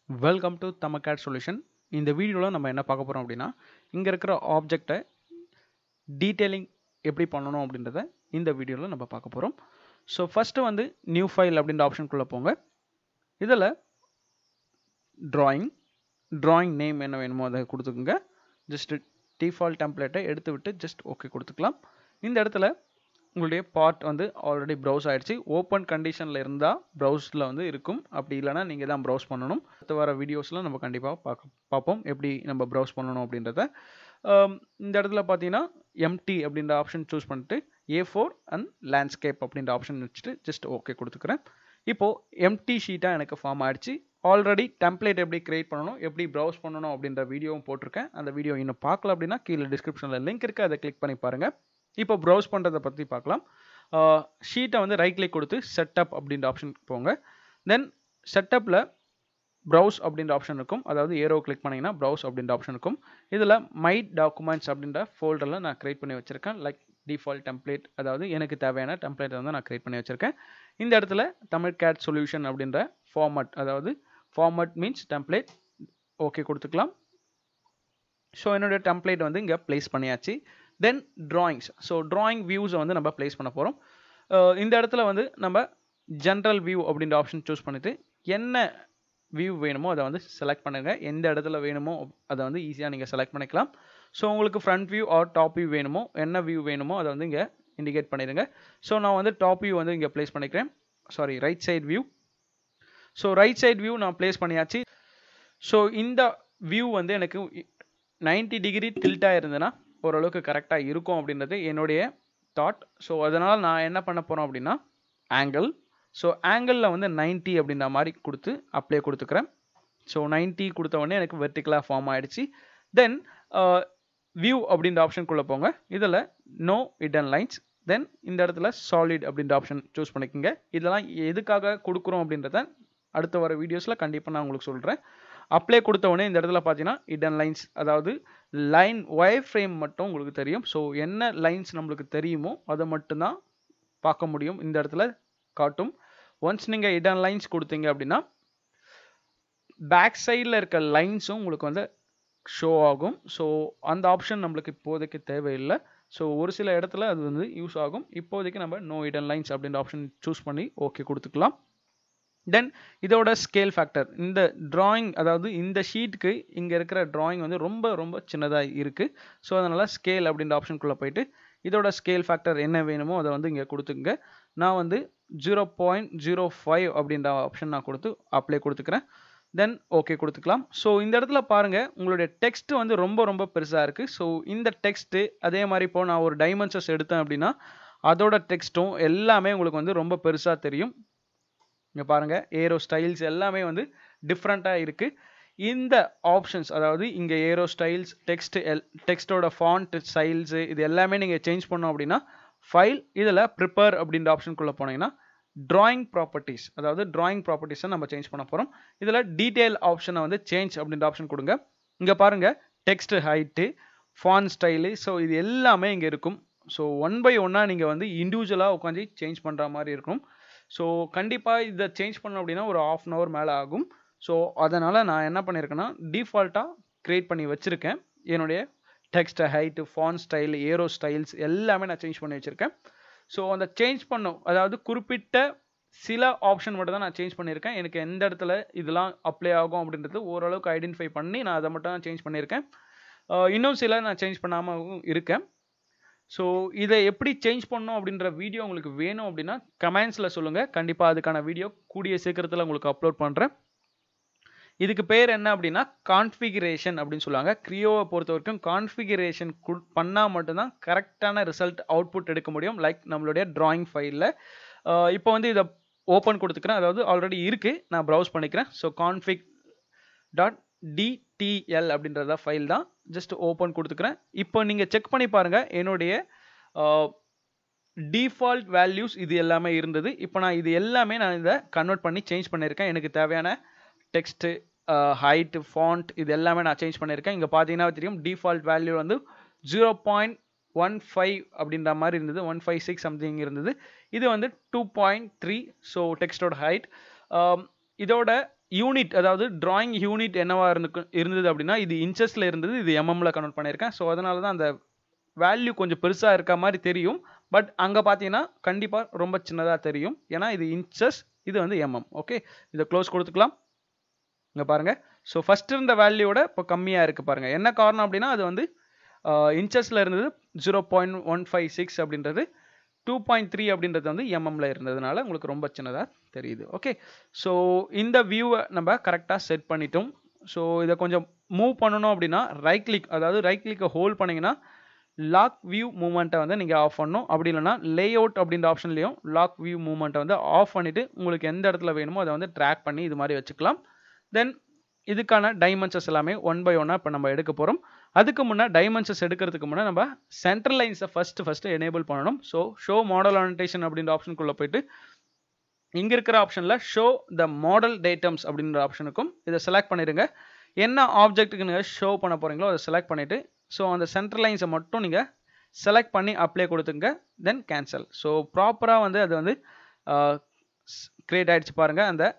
welcome to தமக்கேட் solution இந்த வீடியோவில் நம்ம என்ன பார்க்க போகிறோம் அப்படின்னா இங்கே இருக்கிற ஆப்ஜெக்டை டீட்டெயிலிங் எப்படி பண்ணணும் அப்படின்றத இந்த வீடியோவில் நம்ம பார்க்க போகிறோம் ஸோ ஃபஸ்ட்டு வந்து நியூ ஃபைல் அப்படின்ற ஆப்ஷனுக்குள்ளே போங்க இதில் drawing drawing நேம் என்ன வேணுமோ அதை கொடுத்துக்குங்க ஜஸ்ட் டிஃபால்ட் டெம்ப்ளேட்டை எடுத்து விட்டு ஜஸ்ட் ஓகே கொடுத்துக்கலாம் இந்த இடத்துல உங்களுடைய பார்ட் வந்து ஆல்ரெடி ப்ரௌஸ் ஆயிடுச்சு ஓப்பன் கண்டிஷனில் இருந்தால் ப்ரௌஸில் வந்து இருக்கும் அப்படி இல்லைனா நீங்கள் தான் ப்ரௌஸ் பண்ணணும் அடுத்து வர வீடியோஸில் நம்ம கண்டிப்பாக பார்க்க பார்ப்போம் எப்படி நம்ம ப்ரௌஸ் பண்ணணும் அப்படின்றத ஆம், இந்த இடத்துல பார்த்தீங்கன்னா எம்டி அப்படின்ற ஆப்ஷன் சூஸ் பண்ணிட்டு ஏ ஃபோர் அண்ட் லேண்ட்ஸ்கேப் அப்படின்ற ஆப்ஷன் வச்சுட்டு ஜஸ்ட் ஓகே கொடுத்துக்கிறேன் இப்போது எம்டி ஷீட்டாக எனக்கு ஃபார்ம் ஆயிடுச்சு ஆல்ரெடி டெம்ப்ளேட் எப்படி கிரியேட் பண்ணணும் எப்படி ப்ரௌஸ் பண்ணணும் அப்படின்ற வீடியோவும் போட்டிருக்கேன் அந்த வீடியோ இன்னும் பார்க்கல அப்படின்னா கீழே டிஸ்கிரிப்ஷனில் லிங்க் இருக்குது அதை கிளிக் பண்ணி பாருங்கள் இப்போ ப்ரௌஸ் பண்ணுறதை பற்றி பார்க்கலாம் ஷீட்டை வந்து ரைட் கிளிக் கொடுத்து செட்டப் அப்படின்ற ஆப்ஷன் போங்க தென் செட்டப்பில் ப்ரௌஸ் அப்படின்ற ஆப்ஷன் இருக்கும் அதாவது ஏரோ கிளிக் பண்ணிங்கன்னா ப்ரௌஸ் அப்படின்ற ஆப்ஷன் இருக்கும் இதில் மை டாக்குமெண்ட்ஸ் அப்படின்ற ஃபோல்டரில் நான் கிரியேட் பண்ணி வச்சுருக்கேன் லைக் டிஃபால்ட் டெம்ப்ளேட் அதாவது எனக்கு தேவையான டெம்ப்ளேட் வந்து நான் கிரியேட் பண்ணி வச்சுருக்கேன் இந்த இடத்துல தமிழ் கேட் சொல்யூஷன் அப்படின்ற ஃபார்மட் அதாவது ஃபார்மட் மீன்ஸ் டெம்ப்ளேட் ஓகே கொடுத்துக்கலாம் ஸோ என்னுடைய டெம்ப்ளேட் வந்து இங்கே ப்ளேஸ் பண்ணியாச்சு தென் drawings ஸோ drawing வியூஸை வந்து நம்ம ப்ளேஸ் பண்ண போகிறோம் இந்த இடத்துல வந்து நம்ம ஜென்ரல் வியூ அப்படின்ற ஆப்ஷன் சூஸ் பண்ணிட்டு என்ன வியூ வேணுமோ அதை வந்து செலக்ட் பண்ணுங்க எந்த இடத்துல வேணுமோ அதை வந்து ஈஸியாக நீங்கள் செலக்ட் பண்ணிக்கலாம் ஸோ உங்களுக்கு front view or top view வேணுமோ என்ன வியூ வேணுமோ அதை வந்து இங்கே இண்டிகேட் பண்ணிடுங்க ஸோ நான் வந்து டாப் வியூ வந்து இங்கே ப்ளேஸ் பண்ணிக்கிறேன் sorry right side view so right side view நான் ப்ளேஸ் பண்ணியாச்சு ஸோ இந்த வியூ வந்து எனக்கு 90 டிகிரி டில்ட்டாக இருந்ததுன்னா ஓரளவுக்கு கரெக்டாக இருக்கும் அப்படின்றது என்னுடைய தாட் ஸோ அதனால் நான் என்ன பண்ண போகிறோம் அப்படின்னா ஆங்கிள் ஸோ ஆங்கிளில் வந்து 90 அப்படின்ற மாதிரி கொடுத்து அப்ளை கொடுத்துக்கிறேன் ஸோ 90 கொடுத்த உடனே எனக்கு வெர்டிக்கலாக ஃபார்ம் ஆயிடுச்சு தென் வியூ அப்படின்ற ஆப்ஷனுக்குள்ளே போங்க இதில் நோ இடன் லைன்ஸ் தென் இந்த இடத்துல சாலிட் அப்படின்ற ஆப்ஷன் சூஸ் பண்ணிக்கோங்க இதெல்லாம் எதுக்காக கொடுக்குறோம் அப்படின்றத அடுத்த வர வீடியோஸில் கண்டிப்பாக நான் உங்களுக்கு சொல்கிறேன் அப்ளை கொடுத்த உடனே இந்த இடத்துல பார்த்தீங்கன்னா இடன் லைன்ஸ் அதாவது லைன் ஒயர் ஃப்ரேம் மட்டும் உங்களுக்கு தெரியும் ஸோ என்ன லைன்ஸ் நம்மளுக்கு தெரியுமோ அதை மட்டும்தான் பார்க்க முடியும் இந்த இடத்துல காட்டும் ஒன்ஸ் நீங்கள் இடன் லைன்ஸ் கொடுத்தீங்க அப்படின்னா பேக் சைடில் இருக்க லைன்ஸும் உங்களுக்கு வந்து ஷோ ஆகும் ஸோ அந்த ஆப்ஷன் நம்மளுக்கு இப்போதைக்கு தேவையில்லை ஸோ ஒரு சில இடத்துல அது வந்து யூஸ் ஆகும் இப்போதைக்கு நம்ம நோ இடன் லைன்ஸ் அப்படின்ற ஆப்ஷன் சூஸ் பண்ணி ஓகே கொடுத்துக்கலாம் தென் இதோட ஸ்கேல் ஃபேக்டர் இந்த drawing அதாவது இந்த ஷீட்டுக்கு இங்கே இருக்கிற drawing வந்து ரொம்ப ரொம்ப சின்னதாக இருக்குது ஸோ அதனால் ஸ்கேல் அப்படின்ற ஆப்ஷனுக்குள்ளே போயிட்டு இதோட ஸ்கேல் ஃபேக்டர் என்ன வேணுமோ அதை வந்து இங்கே கொடுத்துங்க நான் வந்து ஜீரோ பாயிண்ட் ஜீரோ ஃபைவ் அப்படின்ற ஆப்ஷன் நான் கொடுத்து அப்ளை கொடுத்துக்கிறேன் தென் ஓகே கொடுத்துக்கலாம் ஸோ இந்த இடத்துல பாருங்கள் உங்களுடைய டெக்ஸ்ட் வந்து ரொம்ப ரொம்ப பெருசாக இருக்குது ஸோ இந்த டெக்ஸ்ட்டு அதே மாதிரி இப்போ நான் ஒரு டைமென்ஷன்ஸ் எடுத்தேன் அப்படின்னா அதோட டெக்ஸ்ட்டும் எல்லாமே உங்களுக்கு வந்து ரொம்ப பெருசாக தெரியும் இங்கே பாருங்கள் ஏரோ ஸ்டைல்ஸ் எல்லாமே வந்து டிஃப்ரெண்ட்டாக இருக்குது இந்த ஆப்ஷன்ஸ் அதாவது இங்கே ஏரோ ஸ்டைல்ஸ் டெக்ஸ்ட் எல் டெக்ஸ்ட்டோட ஃபாண்ட் ஸ்டைல்ஸு இது எல்லாமே நீங்கள் சேஞ்ச் பண்ணோம் அப்படின்னா ஃபைல் இதில் ப்ரிப்பேர் அப்படின்ற ஆப்ஷனுக்குள்ளே போனீங்கன்னா drawing ப்ராப்பர்ட்டிஸ் அதாவது drawing ப்ராப்பர்ட்டிஸை நம்ம சேஞ்ச் பண்ண போகிறோம் இதில் டீட்டெயில் ஆப்ஷனை வந்து சேஞ்ச் அப்படின்ற ஆப்ஷன் கொடுங்க இங்கே பாருங்கள் text height font style so இது எல்லாமே இங்கே இருக்கும் ஸோ ஒன் பை ஒன்னாக நீங்கள் வந்து இண்டிவிஜுவலாக உட்காந்து சேஞ்ச் பண்ணுற மாதிரி இருக்கும் ஸோ கண்டிப்பாக இதை சேஞ்ச் பண்ணோம் அப்படின்னா ஒரு ஆஃப் அன் ஹவர் மேலே ஆகும் ஸோ அதனால் நான் என்ன பண்ணியிருக்கேன்னா டிஃபால்ட்டாக க்ரியேட் பண்ணி வச்சுருக்கேன் என்னுடைய text height font style arrow styles எல்லாமே நான் சேஞ்ச் பண்ணி வச்சுருக்கேன் ஸோ அந்த சேஞ்ச் பண்ணும் அதாவது குறிப்பிட்ட சில ஆப்ஷன் மட்டும் தான் நான் சேஞ்ச் பண்ணியிருக்கேன் எனக்கு எந்த இடத்துல இதெல்லாம் அப்ளை ஆகும் அப்படின்றது ஓரளவுக்கு ஐடென்டிஃபை பண்ணி நான் அதை மட்டும் தான் சேஞ்ச் பண்ணியிருக்கேன் அஹ் இன்னும் சில நான் சேஞ்ச் பண்ணாமல் இருக்கேன் ஸோ இதை எப்படி சேஞ்ச் பண்ணணும் அப்படின்ற வீடியோ உங்களுக்கு வேணும் அப்படின்னா கமெண்ட்ஸில் சொல்லுங்கள் கண்டிப்பாக அதுக்கான வீடியோ கூடிய சீக்கிரத்தில் உங்களுக்கு அப்லோட் பண்ணுறேன் இதுக்கு பேர் என்ன அப்படின்னா கான்ஃபிகரேஷன் அப்படின்னு சொல்லுவாங்க க்ரியோவை பொறுத்த வரைக்கும் கான்ஃபிகரேஷன் பண்ணால் மட்டும்தான் கரெக்டான ரிசல்ட் அவுட்புட் எடுக்க முடியும் லைக் நம்மளுடைய drawing ஃபைலில் இப்போ வந்து இதை ஓப்பன் கொடுத்துக்கிறேன் அதாவது ஆல்ரெடி இருக்குது நான் ப்ரௌஸ் பண்ணிக்கிறேன் ஸோ கான்ஃபிக் டாட் டிடிஎல் அப்படின்றத ஃபைல் தான் ஜஸ்ட் ஓப்பன் கொடுத்துக்கிறேன் இப்போ நீங்கள் செக் பண்ணி பாருங்கள் என்னுடைய டிஃபால்ட் வேல்யூஸ் இது எல்லாமே இருந்தது இப்போ நான் இது எல்லாமே நான் இதை கன்வெர்ட் பண்ணி சேஞ்ச் பண்ணியிருக்கேன் எனக்கு தேவையான டெக்ஸ்ட்டு ஹைட் ஃபாண்ட் இது எல்லாமே நான் சேஞ்ச் பண்ணியிருக்கேன் இங்கே பார்த்தீங்கன்னா தெரியும் டிஃபால்ட் வேல்யூ வந்து ஜீரோ பாயிண்ட் ஒன் ஃபைவ் அப்படின்ற மாதிரி இருந்தது ஒன் ஃபைவ் சிக்ஸ் சம்திங் இருந்தது இது வந்து டூ பாயிண்ட் த்ரீ ஸோ டெக்ஸ்டோட ஹைட் இதோட யூனிட் அதாவது drawing யூனிட் என்னவா இருந்து இருந்தது அப்படின்னா இது இன்ச்சஸில் இருந்தது இது எம்எம்ல கன்வெர்ட் பண்ணியிருக்கேன் ஸோ அதனால தான் அந்த வேல்யூ கொஞ்சம் பெருசாக இருக்க மாதிரி தெரியும் பட் அங்கே பார்த்தீங்கன்னா கண்டிப்பாக ரொம்ப சின்னதாக தெரியும் ஏன்னா இது இன்ச்சஸ் இது வந்து எம்எம் ஓகே இதை க்ளோஸ் கொடுத்துக்கலாம் இங்கே பாருங்கள் ஸோ ஃபஸ்ட் இருந்த வேல்யூவோட இப்போ கம்மியாக இருக்குது பாருங்கள் என்ன காரணம் அப்படின்னா அது வந்து இன்ச்சஸில் இருந்தது zero point one five six அப்படின்றது டூ பாயிண்ட் த்ரீ அப்படின்றது வந்து எம்எம்ல இருந்ததுனால உங்களுக்கு ரொம்ப சின்னதாக தெரியுது ஓகே ஸோ இந்த வியூவை நம்ம கரெக்டாக செட் பண்ணிட்டோம் ஸோ இதை கொஞ்சம் மூவ் பண்ணணும் அப்படின்னா ரைட் கிளிக் அதாவது ரைட் கிளிக்கை ஹோல்ட் பண்ணிங்கன்னா லாக் வியூ மூமெண்ட்டை வந்து நீங்கள் ஆஃப் பண்ணணும் அப்படி இல்லைனா லே அவுட் அப்படின்ற ஆப்ஷன்லையும் லாக் வியூ மூமெண்ட்டை வந்து ஆஃப் பண்ணிவிட்டு உங்களுக்கு எந்த இடத்துல வேணுமோ அதை வந்து ட்ராக் பண்ணி இது மாதிரி வச்சுக்கலாம் தென் இதுக்கான டைமென்ஷன்ஸ் எல்லாமே ஒன் பை ஒன்னாக இப்போ நம்ம எடுக்க போகிறோம் அதுக்கு முன்னே டைமென்ஷன்ஸ் எடுக்கிறதுக்கு முன்னே நம்ம சென்ட்ரல் லைன்ஸை ஃபஸ்ட்டு ஃபஸ்ட்டு எனேபிள் பண்ணணும் ஸோ ஷோ மாடல் ஆனடேஷன் அப்படின்ற ஆப்ஷனுக்குள்ளே போயிட்டு இங்கே இருக்கிற ஆப்ஷனில் ஷோ த மாடல் டேட்டம்ஸ் அப்படின்ற ஆப்ஷனுக்கும் இதை செலக்ட் பண்ணிடுங்க என்ன ஆப்ஜெக்ட்டுக்கு நீங்கள் ஷோ பண்ண போகிறீங்களோ அதை செலக்ட் பண்ணிவிட்டு ஸோ அந்த சென்ட்ரல் லைன்ஸை மட்டும் நீங்கள் செலக்ட் பண்ணி அப்ளை கொடுத்துங்க தென் கேன்சல் ஸோ ப்ராப்பராக வந்து அது வந்து க்ரியேட் ஆகிடுச்சு பாருங்கள் அந்த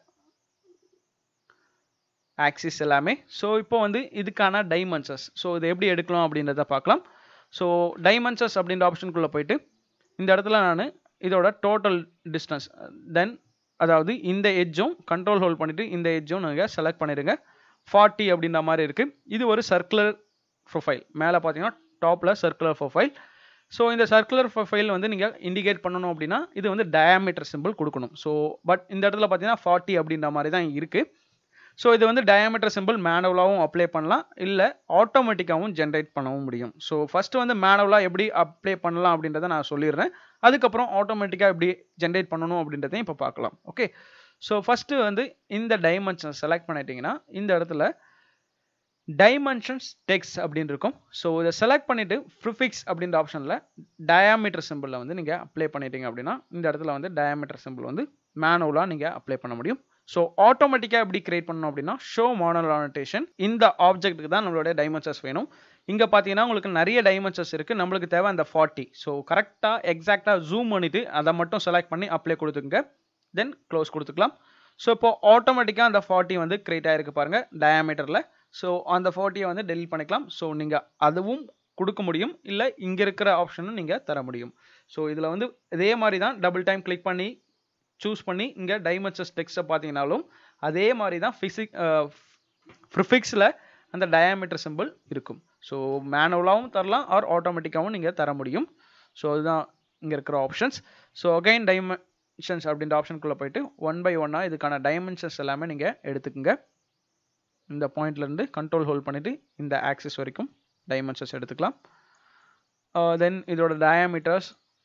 ஆக்சிஸ் எல்லாமே ஸோ இப்போ வந்து இதுக்கான டைமென்சஸ் ஸோ இது எப்படி எடுக்கலாம் அப்படின்றத பார்க்கலாம் ஸோ டைமென்சஸ் அப்படின்ற ஆப்ஷனுக்குள்ளே போயிட்டு இந்த இடத்துல நான் இதோட டோட்டல் டிஸ்டன்ஸ் தென் அதாவது இந்த எட்ஜும் கண்ட்ரோல் ஹோல்ட் பண்ணிவிட்டு இந்த எட்ஜும் நீங்கள் செலக்ட் பண்ணிடுங்க ஃபார்ட்டி அப்படின்ற மாதிரி இருக்குது இது ஒரு சர்க்குலர் ப்ரொஃபைல் மேலே பார்த்தீங்கன்னா டாப்பில் சர்க்குலர் ப்ரொஃபைல் ஸோ இந்த சர்க்குலர் ப்ரொஃபைல் வந்து நீங்கள் இண்டிகேட் பண்ணணும் அப்படின்னா இது வந்து டயாமீட்டர் சிம்பிள் கொடுக்கணும் ஸோ பட் இந்த இடத்துல பார்த்தீங்கன்னா ஃபார்ட்டி அப்படின்ற மாதிரி தான் இருக்குது ஸோ இது வந்து டயாமீட்டர் சிம்பிள் மேனுவலாகவும் அப்ளை பண்ணலாம் இல்லை ஆட்டோமேட்டிக்காகவும் ஜென்ரேட் பண்ணவும் முடியும் ஸோ ஃபஸ்ட்டு வந்து மேனுவலாக எப்படி அப்ளை பண்ணலாம் அப்படின்றத நான் சொல்லிடுறேன் அதுக்கப்புறம் ஆட்டோமேட்டிக்காக எப்படி ஜென்ரேட் பண்ணணும் அப்படின்றதையும் இப்போ பார்க்கலாம் ஓகே ஸோ ஃபஸ்ட்டு வந்து இந்த டைமென்ஷன் செலக்ட் பண்ணிட்டீங்கன்னா இந்த இடத்துல டைமென்ஷன்ஸ் டெக்ஸ் அப்படின்னு இருக்கும் ஸோ இதை செலக்ட் பண்ணிவிட்டு ப்ரிஃபிக்ஸ் அப்படின்ற ஆப்ஷனில் டயாமீட்டர் சிம்பிளில் வந்து நீங்கள் அப்ளை பண்ணிட்டீங்க அப்படின்னா இந்த இடத்துல வந்து டயாமீட்டர் சிம்பிள் வந்து மேனுவலாக நீங்கள் அப்ளை பண்ண முடியும் ஸோ ஆட்டோமேட்டிக்காக எப்படி கிரியேட் பண்ணணும் அப்படின்னா ஷோ மாடல் ஆனடேஷன் இந்த ஆப்ஜெக்ட்டுக்கு தான் நம்மளுடைய டைமென்ஷன்ஸ் வேணும் இங்கே பார்த்தீங்கன்னா உங்களுக்கு நிறைய டைமென்ஷன்ஸ் இருக்குது நம்மளுக்கு தேவை அந்த ஃபார்ட்டி ஸோ கரெக்டாக எக்ஸாக்டாக ஜூம் பண்ணிவிட்டு அதை மட்டும் செலக்ட் பண்ணி அப்ளை கொடுத்துங்க தென் க்ளோஸ் கொடுத்துக்கலாம் ஸோ இப்போ ஆட்டோமேட்டிக்காக அந்த ஃபார்ட்டி வந்து கிரியேட் ஆகிருக்கு பாருங்கள் டயாமீட்டரில் ஸோ அந்த ஃபார்ட்டியை வந்து டெலிட் பண்ணிக்கலாம் ஸோ நீங்கள் அதுவும் கொடுக்க முடியும் இல்லை இங்கே இருக்கிற ஆப்ஷனும் நீங்கள் தர முடியும் ஸோ இதில் வந்து இதே மாதிரி தான் டபுள் டைம் கிளிக் பண்ணி சூஸ் பண்ணி இங்கே டைமென்ஷன்ஸ் டெக்ஸ்ட்டை பார்த்தீங்கனாலும் அதே மாதிரி தான் ஃபிசிக் ப்ரிஃபிக்ஸில் அந்த டயாமீட்டர் சிம்பிள் இருக்கும் ஸோ மேனுவலாகவும் தரலாம் ஆர் ஆட்டோமேட்டிக்காகவும் நீங்கள் தர முடியும் ஸோ அதுதான் இங்கே இருக்கிற ஆப்ஷன்ஸ் ஸோ அகைன் டைமென்ஷன்ஸ் அப்படின்ற ஆப்ஷனுக்குள்ளே போயிட்டு ஒன் பை ஒன்னாக இதுக்கான டைமென்ஷன்ஸ் எல்லாமே நீங்கள் எடுத்துக்கோங்க இந்த பாயிண்ட்லேருந்து கண்ட்ரோல் ஹோல்ட் பண்ணிவிட்டு இந்த ஆக்சிஸ் வரைக்கும் டைமென்ஷன்ஸ் எடுத்துக்கலாம் தென் இதோட டயாமீட்டர்ஸ்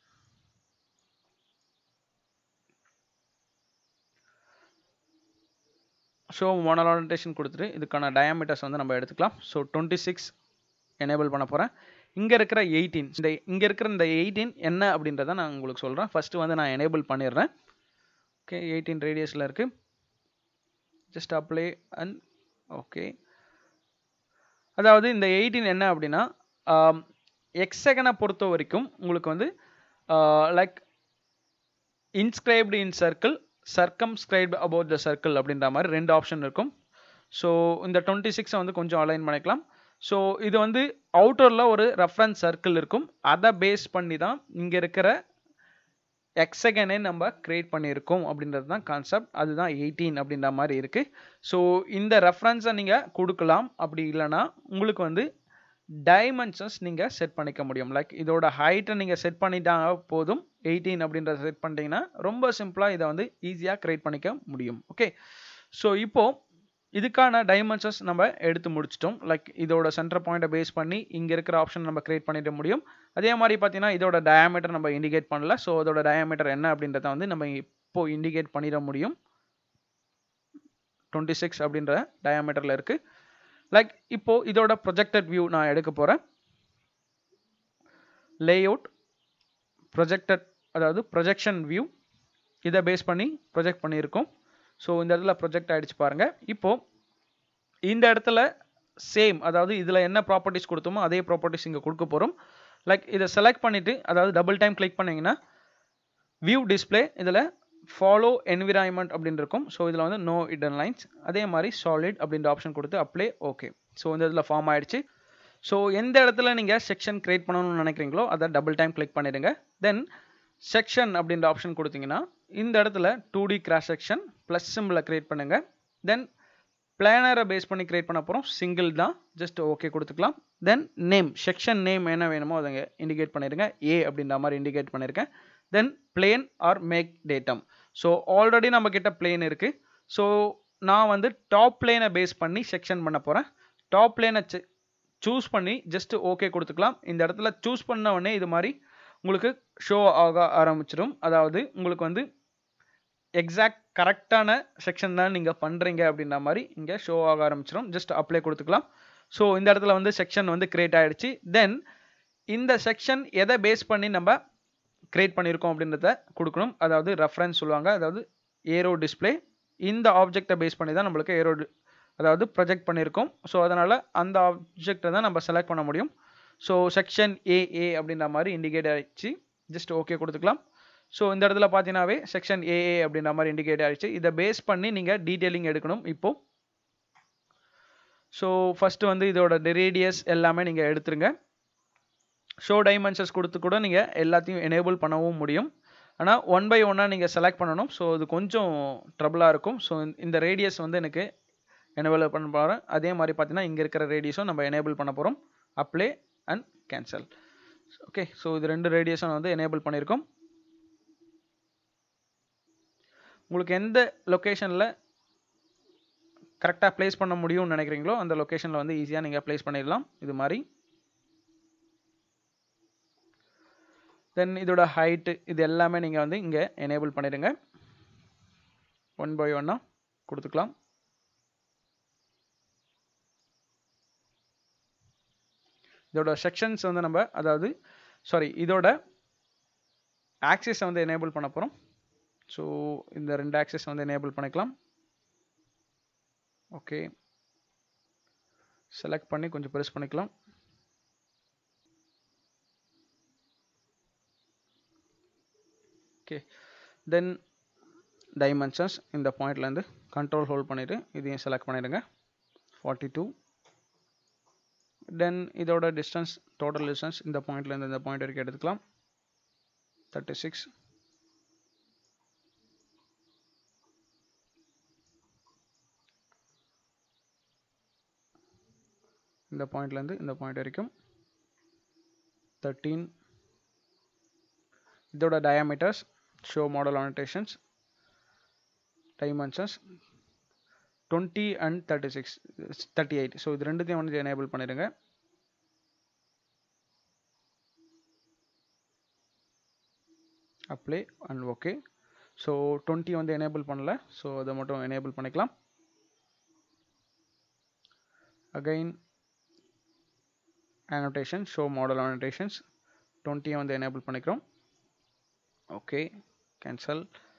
ஸோ மோனலான்டேஷன் கொடுத்துட்டு இதுக்கான டயாமீட்டர்ஸ் வந்து நம்ம எடுத்துக்கலாம் ஸோ டுவெண்ட்டி சிக்ஸ் எனேபிள் பண்ண போகிறேன் இங்கே இருக்கிற எயிட்டீன் இந்த இங்கே இருக்கிற இந்த எயிட்டீன் என்ன அப்படின்றத நான் உங்களுக்கு சொல்கிறேன் ஃபஸ்ட்டு வந்து நான் எனேபிள் பண்ணிடுறேன் ஓகே எயிட்டீன் ரேடியஸில் இருக்குது ஜஸ்ட் அப்ளை அண்ட் ஓகே அதாவது இந்த எயிட்டீன் என்ன அப்படின்னா எக்ஸகனை பொறுத்த வரைக்கும் உங்களுக்கு வந்து like inscribed in circle circumscribed about the circle அப்படின்ற மாதிரி ரெண்டு ஆப்ஷன் இருக்கும் ஸோ இந்த டுவெண்ட்டி சிக்ஸை வந்து கொஞ்சம் அலைன் பண்ணிக்கலாம் ஸோ இது வந்து அவுட்டரில் ஒரு ரெஃபரன்ஸ் சர்க்கிள் இருக்கும் அதை பேஸ் பண்ணி தான் இங்கே இருக்கிற எக்ஸகனே நம்ம கிரியேட் பண்ணியிருக்கோம் அப்படின்றது தான் கான்செப்ட் அதுதான் எயிட்டீன் அப்படின்ற மாதிரி இருக்குது ஸோ இந்த ரெஃபரன்ஸை நீங்கள் கொடுக்கலாம் அப்படி இல்லைன்னா உங்களுக்கு வந்து டைமென்ஷன்ஸ் நீங்கள் செட் பண்ணிக்க முடியும் லைக் இதோட ஹைட்டை நீங்கள் செட் பண்ணிட்டாங்க போதும் எயிட்டீன் அப்படின்றத செட் பண்ணிட்டீங்கன்னா ரொம்ப சிம்பிளாக இதை வந்து ஈஸியாக க்ரியேட் பண்ணிக்க முடியும் ஓகே ஸோ இப்போது இதுக்கான டைமென்ஷன்ஸ் நம்ம எடுத்து முடிச்சிட்டோம் லைக் இதோட சென்டர் பாயிண்ட்டை பேஸ் பண்ணி இங்கே இருக்கிற ஆப்ஷன் நம்ம கிரியேட் பண்ணிட முடியும் அதே மாதிரி பார்த்தீங்கன்னா இதோட டயாமீட்டர் நம்ம இண்டிகேட் பண்ணல ஸோ அதோட டயாமீட்டர் என்ன அப்படின்றத வந்து நம்ம இப்போ இண்டிகேட் பண்ணிட முடியும் டுவெண்ட்டி சிக்ஸ் அப்படின்ற டயாமீட்டரில் இருக்குது லைக் இப்போ இதோட ப்ரொஜெக்டட் வியூ நான் எடுக்க போகிறேன் லேஅவுட் ப்ரொஜெக்டட் அதாவது ப்ரொஜெக்ஷன் வியூ இதை பேஸ் பண்ணி ப்ரொஜெக்ட் பண்ணியிருக்கோம் ஸோ இந்த இடத்துல ப்ரொஜெக்ட் ஆகிடுச்சு பாருங்கள் இப்போது இந்த இடத்துல சேம் அதாவது இதில் என்ன ப்ராப்பர்ட்டிஸ் கொடுத்தோமோ அதே ப்ராப்பர்ட்டிஸ் இங்கே கொடுக்க போகிறோம் லைக் இதை செலக்ட் பண்ணிவிட்டு அதாவது டபுள் டைம் கிளிக் பண்ணிங்கன்னா வியூ டிஸ்பிளே இதில் ஃபாலோ என்விரான்மெண்ட் அப்படின்னு இருக்கும் ஸோ இதில் வந்து நோ இடன் லைன்ஸ் அதே மாதிரி சாலிட் அப்படின்ற ஆப்ஷன் கொடுத்து அப்ளை ஓகே ஸோ இந்த இதில் ஃபார்ம் ஆயிடுச்சு ஸோ எந்த இடத்துல நீங்கள் செக்ஷன் கிரியேட் பண்ணணும்னு நினைக்கிறீங்களோ அதை டபுள் டைம் கிளிக் பண்ணிடுங்க தென் செக்ஷன் அப்படின்ற ஆப்ஷன் கொடுத்தீங்கன்னா இந்த இடத்துல two D cross section plus சிம்பிளை கிரியேட் பண்ணுங்கள் தென் பிளானரை பேஸ் பண்ணி கிரியேட் பண்ண போகிறோம் சிங்கிள் தான் ஜஸ்ட் ஓகே கொடுத்துக்கலாம் தென் நேம் செக்ஷன் நேம் என்ன வேணுமோ அதை இண்டிகேட் பண்ணிடுங்க ஏ அப்படின்ற மாதிரி இண்டிகேட் பண்ணியிருக்கேன் then plane or make datum so already நம்ம கிட்ட பிளேன் இருக்குது ஸோ நான் வந்து டாப் பிளேனை பேஸ் பண்ணி செக்ஷன் பண்ண போகிறேன் டாப் பிளேனை சூஸ் பண்ணி ஜஸ்ட் ஓகே கொடுத்துக்கலாம் இந்த இடத்துல சூஸ் பண்ண உடனே இது மாதிரி உங்களுக்கு ஷோ ஆக ஆரம்பிச்சிடும் அதாவது உங்களுக்கு வந்து எக்ஸாக்ட் கரெக்டான செக்ஷன் தான் நீங்கள் பண்ணுறீங்க அப்படின்ற மாதிரி இங்கே ஷோ ஆக ஆரம்பிச்சிடும் ஜஸ்ட் அப்ளை கொடுத்துக்கலாம் ஸோ இந்த இடத்துல வந்து செக்ஷன் வந்து கிரியேட் ஆகிடுச்சு தென் இந்த செக்ஷன் எதை பேஸ் பண்ணி நம்ம கிரியேட் பண்ணியிருக்கோம் அப்படின்றத கொடுக்கணும் அதாவது ரெஃபரன்ஸ் சொல்லுவாங்க அதாவது ஏரோ டிஸ்பிளே இந்த ஆப்ஜெக்டை பேஸ் பண்ணி தான் நம்மளுக்கு ஏரோ அதாவது ப்ரொஜெக்ட் பண்ணியிருக்கோம் ஸோ அதனால் அந்த ஆப்ஜெக்டை தான் நம்ம செலக்ட் பண்ண முடியும் ஸோ செக்ஷன் ஏஏ அப்படின்ற மாதிரி இண்டிகேட் ஆகிடுச்சு ஜஸ்ட் ஓகே கொடுத்துக்கலாம் ஸோ இந்த இடத்துல பார்த்தீங்கன்னாவே செக்ஷன் ஏஏ அப்படின்ற மாதிரி இண்டிகேட் ஆகிடுச்சு இதை பேஸ் பண்ணி நீங்கள் டீட்டெயிலிங் எடுக்கணும் இப்போது ஸோ ஃபஸ்ட்டு வந்து இதோட ரேடியஸ் எல்லாமே நீங்கள் எடுத்துருங்க ஷோ டைமென்ஷன்ஸ் கொடுத்து கூட நீங்கள் எல்லாத்தையும் எனேபிள் பண்ணவும் முடியும் ஆனால் ஒன் பை ஒன்னாக நீங்கள் செலக்ட் பண்ணணும் ஸோ இது கொஞ்சம் ட்ரபிளாக இருக்கும் ஸோ இந்த ரேடியஸ் வந்து எனக்கு எனேபிள் பண்ண போகிறேன் அதே மாதிரி பார்த்தீங்கன்னா இங்கே இருக்கிற ரேடியஸும் நம்ம எனேபிள் பண்ண போகிறோம் apply and cancel okay so இது ரெண்டு ரேடியஸும் வந்து எனேபிள் பண்ணியிருக்கோம் உங்களுக்கு எந்த லொக்கேஷனில் கரெக்டாக ப்ளேஸ் பண்ண முடியும்னு நினைக்கிறீங்களோ அந்த லொக்கேஷனில் வந்து ஈஸியாக நீங்கள் ப்ளேஸ் பண்ணிடலாம் இது மாதிரி தென் இதோட ஹைட்டு இது எல்லாமே நீங்கள் வந்து இங்கே எனேபிள் பண்ணிடுங்க ஒன் பை ஒன்னாக கொடுத்துக்கலாம் இதோட செக்ஷன்ஸ் வந்து நம்ம அதாவது சாரி இதோட ஆக்சிஸை வந்து எனேபிள் பண்ண போகிறோம் ஸோ இந்த ரெண்டு ஆக்சஸ் வந்து எனேபிள் பண்ணிக்கலாம் ஓகே செலக்ட் பண்ணி கொஞ்சம் ப்ரெஸ் பண்ணிக்கலாம் ஓகே தென் டைமென்ஷன்ஸ் இந்த பாயிண்ட்லேருந்து கண்ட்ரோல் ஹோல்ட் பண்ணிவிட்டு இதையும் செலக்ட் பண்ணிவிடுங்க ஃபார்ட்டி டூ தென் இதோட டிஸ்டன்ஸ் டோட்டல் டிஸ்டன்ஸ் இந்த பாயிண்ட்லேருந்து இந்த பாயிண்ட் வரைக்கும் எடுத்துக்கலாம் தேர்ட்டி சிக்ஸ் இந்த பாயிண்ட்லேருந்து இந்த பாயிண்ட் வரைக்கும் தேர்ட்டீன் இதோட diameters show model annotations dimensions twenty and thirty six thirty eight so இது ரெண்டுத்தையும் வந்து எனேபிள் பண்ணிடுங்க apply and okay so twenty வந்து எனேபிள் பண்ணல ஸோ அதை மட்டும் எனேபிள் பண்ணிக்கலாம் again annotation show model annotations 20 வந்து enable பண்ணிக்கிறோம் okay cancel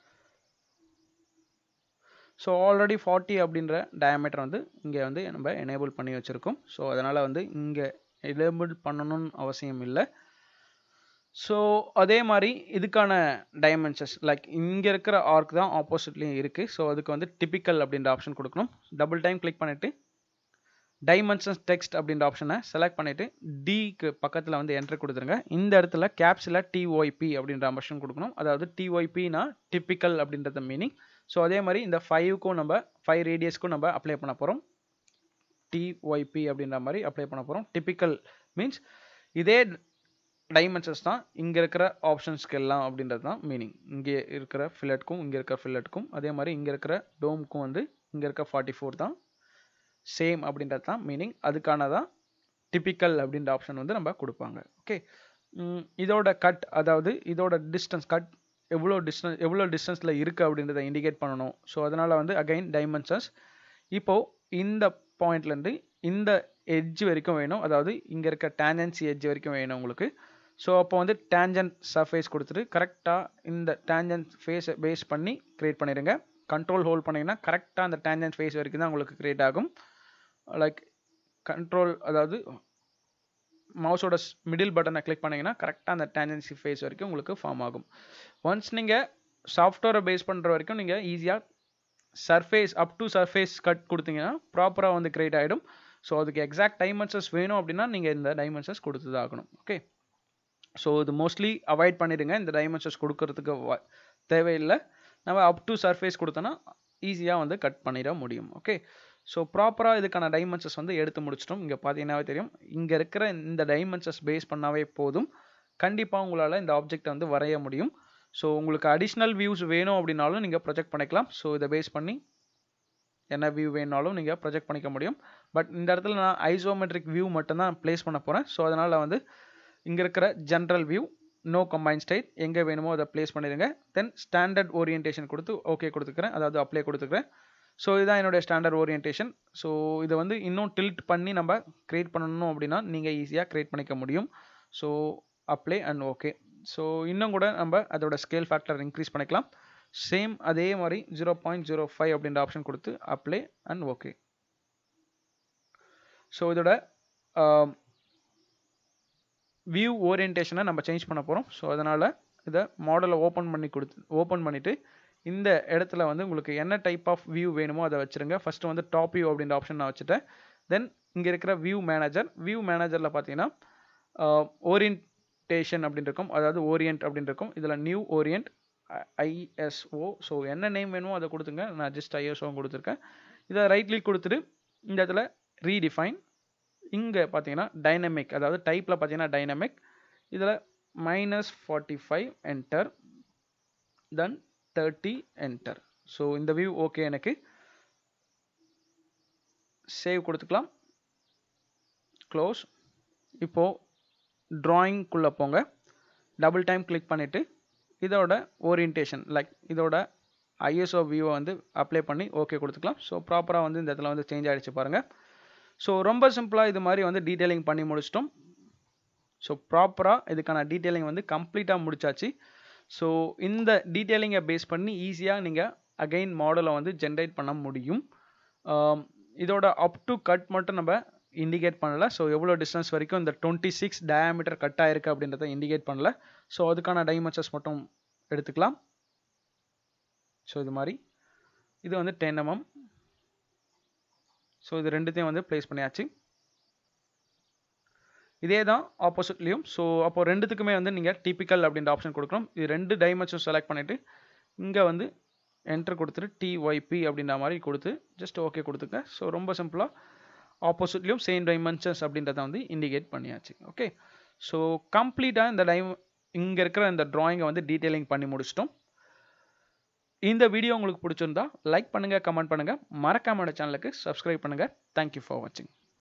so already forty அப்படின்ற டயமீட்டர் வந்து இங்கே வந்து நம்ம எனேபிள் பண்ணி வச்சுருக்கோம் ஸோ அதனால் வந்து இங்கே எனேபிள் பண்ணணும்னு அவசியம் இல்லை ஸோ அதே மாதிரி இதுக்கான டைமென்ஷன்ஸ் லைக் இங்கே இருக்கிற ஆர்க் தான் ஆப்போசிட்லேயும் இருக்குது ஸோ அதுக்கு வந்து டிபிக்கல் அப்படின்ற ஆப்ஷன் கொடுக்கணும் டபுள் டைம் கிளிக் பண்ணிவிட்டு டைமென்ஷன்ஸ் டெக்ஸ்ட் அப்படின்ற ஆப்ஷனை செலக்ட் பண்ணிவிட்டு டிக்கு பக்கத்தில் வந்து என்ட்ரு கொடுத்துருங்க இந்த இடத்துல கேப்ஸில் டிஒய்பி அப்படின்ற ஆப்ஷன் கொடுக்கணும் அதாவது டிஒய்பினா டிப்பிக்கல் அப்படின்றத மீனிங் ஸோ அதே மாதிரி இந்த ஃபைவுக்கும் நம்ம ஃபைவ் ரேடியஸ்க்கும் நம்ம அப்ளை பண்ண போகிறோம் டிஒய்பி அப்படின்ற மாதிரி அப்ளை பண்ண போகிறோம் டிப்பிக்கல் மீன்ஸ் இதே டைமென்ஷன்ஸ் தான் இங்கே இருக்கிற ஆப்ஷன்ஸ்க்கு எல்லாம் அப்படின்றது தான் மீனிங் இங்கே இருக்கிற ஃபில்லட்க்கும் இங்கே இருக்கிற ஃபில்லட்க்கும் அதே மாதிரி இங்கே இருக்கிற டோம்க்கும் வந்து இங்கே இருக்க ஃபார்ட்டி ஃபோர் தான் சேம் அப்படின்றது தான் மீனிங் அதுக்கான தான் டிப்பிக்கல் அப்படின்ற ஆப்ஷன் வந்து நம்ம கொடுப்பாங்க ஓகே இதோட கட் அதாவது இதோட டிஸ்டன்ஸ் கட் எவ்வளோ டிஸ்டன்ஸ் எவ்வளோ டிஸ்டன்ஸில் இருக்குது அப்படின்றத இண்டிகேட் பண்ணணும் ஸோ அதனால் வந்து அகைன் டைமென்ஷன்ஸ் இப்போது இந்த பாயிண்ட்லேருந்து இந்த எட்ஜ் வரைக்கும் வேணும் அதாவது இங்கே இருக்க டேஞ்சன்சி எட்ஜ் வரைக்கும் வேணும் உங்களுக்கு ஸோ அப்போ வந்து டேஞ்சன்ட் சர்ஃபேஸ் கொடுத்துட்டு கரெக்டாக இந்த டேஞ்சன்ட் ஃபேஸை பேஸ் பண்ணி க்ரியேட் பண்ணிடுங்க கண்ட்ரோல் ஹோல்ட் பண்ணிங்கன்னா கரெக்டாக அந்த டேஞ்சன்ட் ஃபேஸ் வரைக்கும் தான் உங்களுக்கு க்ரியேட் ஆகும் லைக் கண்ட்ரோல் அதாவது மவுஸோட மிடில் பட்டனை கிளிக் பண்ணிங்கன்னா கரெக்டாக அந்த டேஞ்சன்சி ஃபேஸ் வரைக்கும் உங்களுக்கு ஃபார்ம் ஆகும் ஒன்ஸ் நீங்கள் சாஃப்ட்வேரை பேஸ் பண்ணுற வரைக்கும் நீங்கள் ஈஸியாக surface up to surface cut கொடுத்தீங்கன்னா ப்ராப்பராக வந்து கிரியேட் ஆகிடும் ஸோ அதுக்கு எக்ஸாக்ட் டைமென்சஸ் வேணும் அப்படின்னா நீங்கள் இந்த டைமென்சஸ் கொடுத்து தான் ஆகணும் ஓகே ஸோ இது மோஸ்ட்லி அவாய்ட் பண்ணிடுங்க இந்த டைமென்ஷன்ஸ் கொடுக்கறதுக்கு வ- தேவையில்லை நம்ம அப் டு சர்ஃபேஸ் கொடுத்தோன்னா ஈஸியாக வந்து கட் பண்ணிட முடியும் ஓகே ஸோ ப்ராப்பராக இதுக்கான டைமென்ஷன்ஸ் வந்து எடுத்து முடிச்சிட்டோம் இங்கே பார்த்தீங்கன்னாவே தெரியும் இங்கே இருக்கிற இந்த டைமென்ஷன்ஸ் பேஸ் பண்ணாவே போதும் கண்டிப்பாக உங்களால் இந்த ஆப்ஜெக்டை வந்து வரைய முடியும் ஸோ உங்களுக்கு அடிஷ்னல் வியூஸ் வேணும் அப்படின்னாலும் நீங்கள் ப்ரொஜெக்ட் பண்ணிக்கலாம் ஸோ இதை பேஸ் பண்ணி என்ன வியூ வேணாலும் நீங்கள் ப்ரொஜெக்ட் பண்ணிக்க முடியும் பட் இந்த இடத்துல நான் ஐசோமெட்ரிக் வியூ மட்டும்தான் ப்ளேஸ் பண்ண போகிறேன் ஸோ அதனால் வந்து இங்கே இருக்கிற ஜென்ரல் வியூ நோ கம்பைன் ஸ்டைட் எங்கே வேணுமோ அதை ப்ளேஸ் பண்ணிடுங்க தென் ஸ்டாண்டர்ட் ஓரியன்டேஷன் கொடுத்து ஓகே கொடுத்துக்கிறேன் அதாவது அப்ளை கொடுத்துக்கிறேன் ஸோ இதுதான் என்னுடைய ஸ்டாண்டர்ட் ஓரியன்டேஷன் ஸோ இதை வந்து இன்னும் டில்ட் பண்ணி நம்ம க்ரியேட் பண்ணணும் அப்படின்னா நீங்கள் ஈஸியாக க்ரியேட் பண்ணிக்க முடியும் so apply and okay so இன்னும் கூட நம்ம அதோட ஸ்கேல் ஃபேக்டர் இன்க்ரீஸ் பண்ணிக்கலாம் சேம் அதே மாதிரி ஜீரோ பாயிண்ட் ஜீரோ ஃபைவ் அப்படின்ற ஆப்ஷன் கொடுத்து அப்ளை அண்ட் ஓகே ஸோ இதோட வியூ ஓரியன்டேஷனை நம்ம சேஞ்ச் பண்ண போகிறோம் ஸோ அதனால் இதை மாடலை ஓப்பன் பண்ணி கொடுத்து ஓப்பன் பண்ணிவிட்டு இந்த இடத்துல வந்து உங்களுக்கு என்ன டைப் ஆஃப் வியூ வேணுமோ அதை வச்சுருங்க ஃபஸ்ட்டு வந்து டாப் வியூ அப்படின்ற ஆப்ஷன் நான் வச்சுட்டேன் தென் இங்கே இருக்கிற வியூ மேனேஜர் வியூ மேனேஜரில் பார்த்தீங்கன்னா ஓரியன்டேஷன் அப்படின்னு இருக்கும் அதாவது ஓரியன்ட் அப்படின்னு இருக்கும் இதில் நியூ ஓரியன்ட் ஐஎஸ்ஓ ஸோ என்ன நேம் வேணுமோ அதை கொடுத்துங்க நான் ஜஸ்ட் ஐஎஸ்ஓ கொடுத்துருக்கேன் இதை ரைட் கிளிக் கொடுத்துட்டு இந்த இடத்துல ரீடிஃபைன் இங்கே பார்த்தீங்கன்னா டைனமிக் அதாவது டைப்பில் பார்த்தீங்கன்னா டைனமிக் இதில் minus forty five enter then thirty enter so இந்த வியூ ஓகே எனக்கு சேவ் கொடுத்துக்கலாம் க்ளோஸ் இப்போது ட்ராயிங்குள்ளே போங்க டபுள் டைம் கிளிக் பண்ணிவிட்டு இதோட ஓரியன்டேஷன் லைக் இதோட ஐஎஸ்ஓ வியூவை வந்து அப்ளை பண்ணி ஓகே கொடுத்துக்கலாம் ஸோ ப்ராப்பராக வந்து இந்த இடத்துல வந்து சேஞ்ச் ஆகிடுச்சு பாருங்கள் ஸோ ரொம்ப சிம்பிளாக இது மாதிரி வந்து டீட்டெயிலிங் பண்ணி முடிச்சிட்டோம் ஸோ ப்ராப்பராக இதுக்கான டீட்டெயிலிங் வந்து கம்ப்ளீட்டாக முடிச்சாச்சு ஸோ இந்த டீட்டெயிலிங்கை பேஸ் பண்ணி ஈஸியாக நீங்கள் அகைன் மாடலை வந்து ஜென்ரேட் பண்ண முடியும் ஆம், இதோட அப் டு கட் மட்டும் நம்ம இண்டிகேட் பண்ணல ஸோ எவ்வளோ டிஸ்டன்ஸ் வரைக்கும் இந்த டுவெண்ட்டி சிக்ஸ் டயாமீட்டர் கட் ஆயிருக்கு அப்படின்றத இண்டிகேட் பண்ணல ஸோ அதுக்கான டைமென்ஷன்ஸ் மட்டும் எடுத்துக்கலாம் ஸோ இது மாதிரி இது வந்து டென் எம்எம் ஸோ இது ரெண்டுத்தையும் வந்து ப்ளேஸ் பண்ணியாச்சு இதே தான் ஆப்போசிட்லேயும் ஸோ அப்போ ரெண்டுத்துக்குமே வந்து நீங்கள் டிபிக்கல் அப்படின்ற ஆப்ஷன் கொடுக்கணும் இது ரெண்டு டைமென்ஷன் செலக்ட் பண்ணிவிட்டு இங்கே வந்து என்டர் கொடுத்துட்டு டிஒய்பி அப்படின்ற மாதிரி கொடுத்து ஜஸ்ட் ஓகே கொடுத்துங்க ஸோ ரொம்ப சிம்பிளாக ஆப்போசிட்லேயும் சேம் டைமென்ஷன்ஸ் அப்படின்றத வந்து இண்டிகேட் பண்ணியாச்சு ஓகே ஸோ கம்ப்ளீட்டாக இந்த டைம் இங்கே இருக்கிற இந்த ட்ராயிங்கை வந்து டீட்டெயிலிங் பண்ணி முடிச்சிட்டோம் இந்த வீடியோ உங்களுக்கு பிடிச்சிருந்தா லைக் பண்ணுங்கள் கமெண்ட் பண்ணுங்கள் மறக்காம சேனலுக்கு சப்ஸ்கிரைப் பண்ணுங்கள் தேங்க்யூ ஃபார் வாட்சிங்